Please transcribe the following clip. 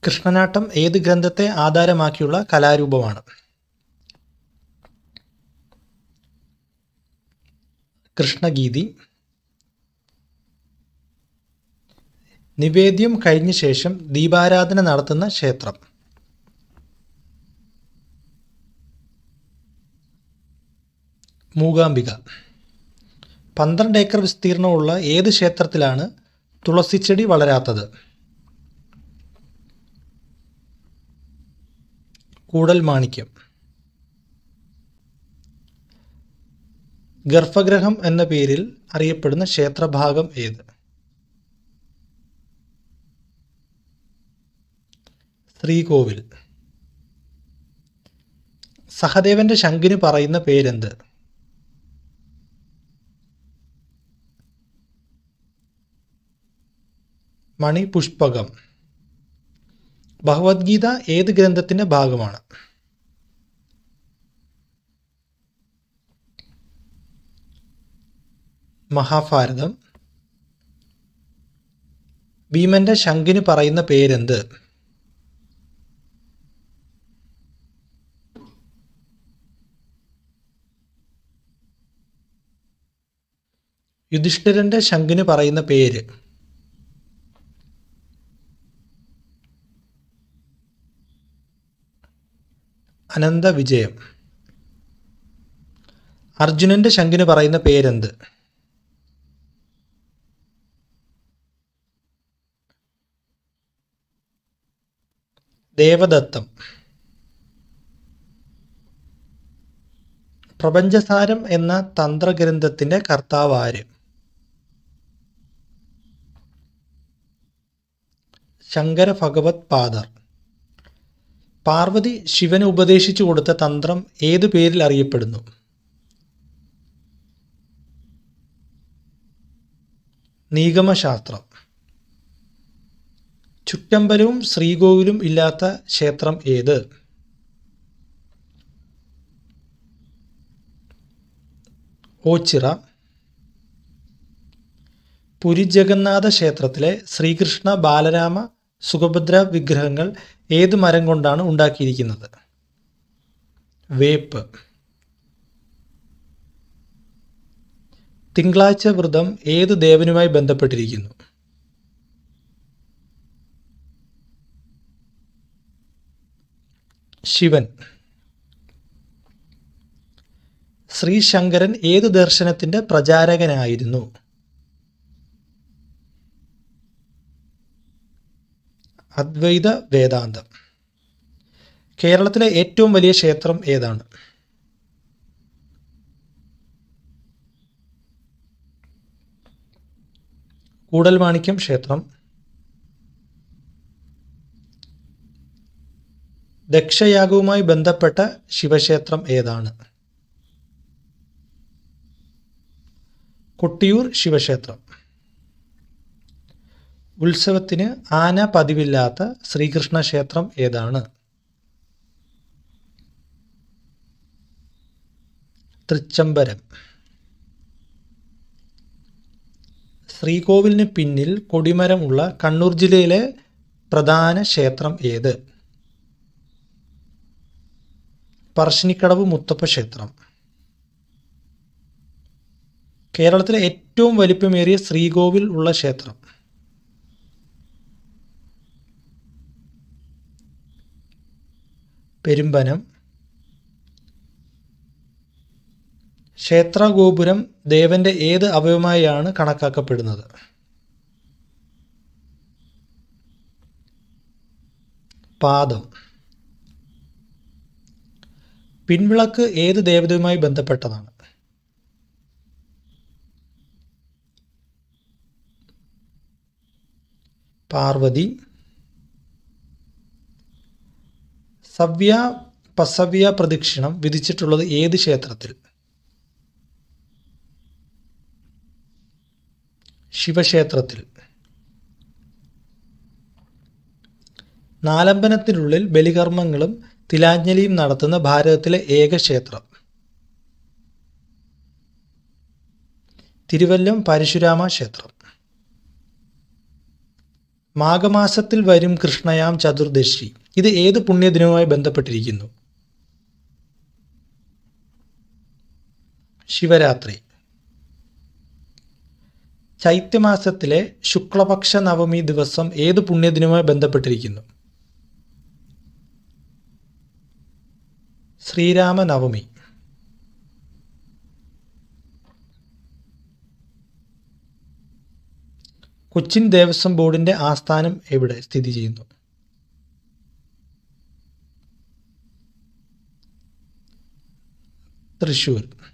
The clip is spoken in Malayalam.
കൃഷ്ണനാട്ടം ഏത് ഗ്രന്ഥത്തെ ആധാരമാക്കിയുള്ള കലാരൂപമാണ് കൃഷ്ണഗീതി നിവേദ്യം കഴിഞ്ഞ ശേഷം ദീപാരാധന നടത്തുന്ന ക്ഷേത്രം മൂകാംബിക പന്ത്രണ്ട് ഏക്കർ വിസ്തീർണമുള്ള ഏത് ക്ഷേത്രത്തിലാണ് തുളസിച്ചെടി വളരാത്തത് കൂടൽ മാണിക്യം ഗർഭഗ്രഹം എന്ന പേരിൽ അറിയപ്പെടുന്ന ക്ഷേത്രഭാഗം ഏത് ശ്രീകോവിൽ സഹദേവന്റെ ശംഖിന് പറയുന്ന പേരെന്ത് മണിപുഷ്പകം ഭഗവത്ഗീത ഏത് ഗ്രന്ഥത്തിന്റെ ഭാഗമാണ് മഹാഭാരതം ഭീമന്റെ ശംഖിന് പറയുന്ന പേരെന്ത് യുധിഷ്ഠിരന്റെ ശംഖിന് പറയുന്ന പേര് അനന്ത വിജയം അർജുനന്റെ ശംഖിന് പറയുന്ന പേരെന്ത് ദേവദത്തം പ്രപഞ്ചസാരം എന്ന തന്ത്രഗ്രന്ഥത്തിന്റെ കർത്താവ് ആര് ശങ്കര ഭഗവത് പാദർ പാർവതി ശിവന് ഉപദേശിച്ചു കൊടുത്ത തന്ത്രം ഏതു പേരിൽ അറിയപ്പെടുന്നു നീഗമശാസ്ത്രം ചുറ്റമ്പലവും ശ്രീകോവിലും ഇല്ലാത്ത ക്ഷേത്രം ഏത് ഓച്ചിറ പുരി ജഗന്നാഥ ക്ഷേത്രത്തിലെ ശ്രീകൃഷ്ണ ബാലരാമ സുഖഭദ്ര വിഗ്രഹങ്ങൾ ഏത് മരം കൊണ്ടാണ് ഉണ്ടാക്കിയിരിക്കുന്നത് വേപ്പ് തിങ്കളാഴ്ച വ്രതം ഏത് ദേവനുമായി ബന്ധപ്പെട്ടിരിക്കുന്നു ശിവൻ ശ്രീശങ്കരൻ ഏത് ദർശനത്തിന്റെ പ്രചാരകനായിരുന്നു അദ്വൈത വേദാന്തം കേരളത്തിലെ ഏറ്റവും വലിയ ക്ഷേത്രം ഏതാണ് കൂടൽമാണിക്യം ക്ഷേത്രം ദക്ഷയാഗവുമായി ബന്ധപ്പെട്ട ശിവക്ഷേത്രം ഏതാണ് കൊട്ടിയൂർ ശിവക്ഷേത്രം ഉത്സവത്തിന് ആന പതിവില്ലാത്ത ശ്രീകൃഷ്ണ ക്ഷേത്രം ഏതാണ് തൃച്ചംബരം ശ്രീകോവിലിന് പിന്നിൽ കൊടിമരമുള്ള കണ്ണൂർ ജില്ലയിലെ പ്രധാന ക്ഷേത്രം ഏത് പറശ്ശിനിക്കടവ് മുത്തപ്പ ക്ഷേത്രം കേരളത്തിലെ ഏറ്റവും വലിപ്പമേറിയ ശ്രീകോവിൽ ഉള്ള ക്ഷേത്രം പെരുമ്പനം ക്ഷേത്രഗോപുരം ദേവന്റെ ഏത് അവയവമായാണ് കണക്കാക്കപ്പെടുന്നത് പാദം പിൻവിളക്ക് ഏത് ദേവതയുമായി ബന്ധപ്പെട്ടതാണ് പാർവതി സവ്യ പസവ്യ പ്രദക്ഷിണം വിധിച്ചിട്ടുള്ളത് ഏത് ക്ഷേത്രത്തിൽ ശിവക്ഷേത്രത്തിൽ നാലമ്പലത്തിനുള്ളിൽ ബലികർമ്മങ്ങളും തിലാഞ്ജലിയും നടത്തുന്ന ഭാരതത്തിലെ ഏക ക്ഷേത്രം തിരുവല്ലം പരശുരാമ ക്ഷേത്രം മാഘമാസത്തിൽ വരും കൃഷ്ണയാം ചതുർദശി ഇത് ഏത് പുണ്യദിനവുമായി ബന്ധപ്പെട്ടിരിക്കുന്നു ശിവരാത്രി ചൈത്യമാസത്തിലെ ശുക്ലപക്ഷ നവമി ദിവസം ഏത് പുണ്യദിനവുമായി ബന്ധപ്പെട്ടിരിക്കുന്നു ശ്രീരാമനവമി കൊച്ചിൻ ദേവസ്വം ബോർഡിന്റെ ആസ്ഥാനം എവിടെ സ്ഥിതി ചെയ്യുന്നു തൃശൂർ